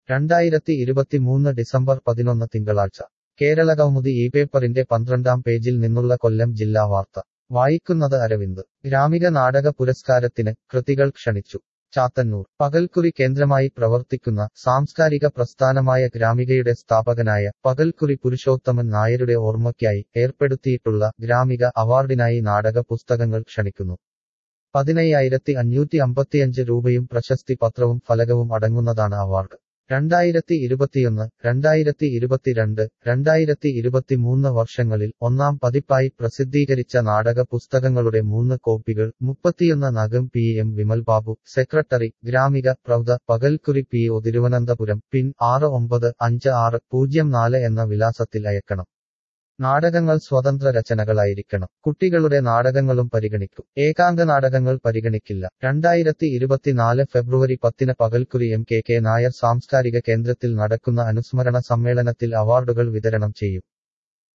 രണ്ടായിരത്തി ഇരുപത്തിമൂന്ന് ഡിസംബർ പതിനൊന്ന് തിങ്കളാഴ്ച കേരളകൗമുദി ഈ പേപ്പറിന്റെ പന്ത്രണ്ടാം പേജിൽ നിന്നുള്ള കൊല്ലം ജില്ലാ വാർത്ത വായിക്കുന്നത് അരവിന്ദ് ഗ്രാമിക നാടക പുരസ്കാരത്തിന് കൃതികൾ ക്ഷണിച്ചു ചാത്തന്നൂർ പകൽക്കുറി കേന്ദ്രമായി പ്രവർത്തിക്കുന്ന സാംസ്കാരിക പ്രസ്ഥാനമായ ഗ്രാമികയുടെ സ്ഥാപകനായ പകൽക്കുറി പുരുഷോത്തമൻ നായരുടെ ഓർമ്മയ്ക്കായി ഏർപ്പെടുത്തിയിട്ടുള്ള ഗ്രാമിക അവാർഡിനായി നാടക പുസ്തകങ്ങൾ ക്ഷണിക്കുന്നു പതിനയ്യായിരത്തി അഞ്ഞൂറ്റി അമ്പത്തിയഞ്ച് രൂപയും പ്രശസ്തി പത്രവും ഫലകവും അടങ്ങുന്നതാണ് അവാർഡ് രണ്ടായിരത്തി ഇരുപത്തിയൊന്ന് രണ്ടായിരത്തി ഇരുപത്തിരണ്ട് രണ്ടായിരത്തി ഇരുപത്തിമൂന്ന് വർഷങ്ങളിൽ ഒന്നാം പതിപ്പായി പ്രസിദ്ധീകരിച്ച നാടക പുസ്തകങ്ങളുടെ മൂന്ന് കോപ്പികൾ മുപ്പത്തിയൊന്ന് നഗം P M Vimal Babu secretary Gramika പ്രൗഢ Pakalkkuri P O Thiruvananthapuram pin ആറ് ഒമ്പത് അഞ്ച് ആറ് പൂജ്യം നാല് എന്ന വിലാസത്തിൽ അയക്കണം നാടകങ്ങൾ സ്വതന്ത്ര രചനകളായിരിക്കണം കുട്ടികളുടെ നാടകങ്ങളും പരിഗണിക്കും ഏകാംഗ നാടകങ്ങൾ പരിഗണിക്കില്ല രണ്ടായിരത്തി ഇരുപത്തിനാല് ഫെബ്രുവരി പത്തിന് Pakalkkuri M K K Nair സാംസ്കാരിക കേന്ദ്രത്തിൽ നടക്കുന്ന അനുസ്മരണ സമ്മേളനത്തിൽ അവാർഡുകൾ വിതരണം ചെയ്യും